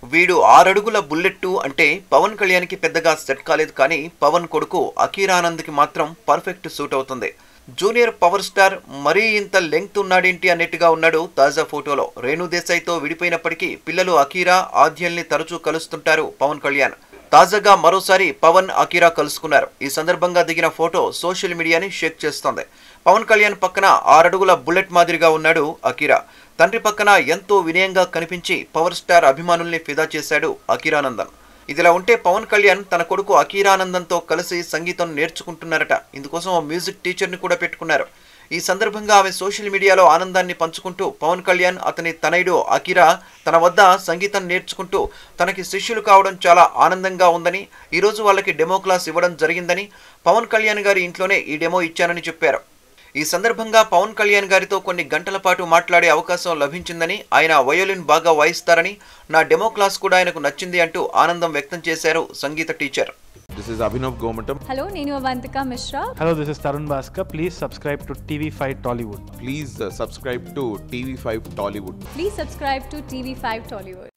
వీడు ఆరడుగుల బుల్లెట్టు అంటే పవన్ కళ్యాణ్కి పెద్దగా సెట్ కాలేదు కానీ పవన్ కొడుకు అకీరానంద్కి మాత్రం పర్ఫెక్ట్ సూట్ అవుతుంది జూనియర్ పవర్ స్టార్ మరీ ఇంత లెంగ్త్ ఉన్నాడేంటి అన్నట్టుగా ఉన్నాడు తాజా ఫోటోలో రేణు దేశాయ్తో విడిపోయినప్పటికీ పిల్లలు అకీరా ఆద్యల్ని తరచూ కలుస్తుంటారు పవన్ కళ్యాణ్ తాజాగా మరోసారి పవన్ అకీరా కలుసుకున్నారు ఈ సందర్భంగా దిగిన ఫోటో సోషల్ మీడియాని షేక్ చేస్తోంది పవన్ కళ్యాణ్ పక్కన ఆరడుగుల బుల్లెట్ మాదిరిగా ఉన్నాడు అకీరా తండ్రి పక్కన ఎంతో వినయంగా కనిపించి పవర్ స్టార్ అభిమానుల్ని ఫిదా చేశాడు అకీరానందన్ ఇదిలా ఉంటే పవన్ కళ్యాణ్ తన కొడుకు అకీరానందంతో కలిసి సంగీతం నేర్చుకుంటున్నారట ఇందుకోసం ఓ మ్యూజిక్ టీచర్ని కూడా పెట్టుకున్నారు ఈ సందర్భంగా ఆమె సోషల్ మీడియాలో ఆనందాన్ని పంచుకుంటూ పవన్ కళ్యాణ్ అతని తనయుడు అకిరా తన వద్ద సంగీతం నేర్చుకుంటూ తనకి శిష్యులు కావడం చాలా ఆనందంగా ఉందని ఈరోజు వాళ్ళకి డెమో క్లాస్ ఇవ్వడం జరిగిందని పవన్ కళ్యాణ్ గారి ఇంట్లోనే ఈ డెమో ఇచ్చానని చెప్పారు ఈ సందర్భంగా పవన్ కళ్యాణ్ గారితో కొన్ని గంటల పాటు మాట్లాడే అవకాశం లభించిందని ఆయన వయోలిన్ బాగా వాయిస్తారని నా డెమో క్లాస్ కూడా ఆయనకు నచ్చింది అంటూ ఆనందం వ్యక్తం చేశారు సంగీత teacher This is Abhinav Gomatam. Hello, నేను Avantika Mishra Hello, this is Tarun Bhaskar. Please subscribe to TV5 Tollywood. Please uh, subscribe to TV5 Tollywood. Please subscribe to TV five Tollywood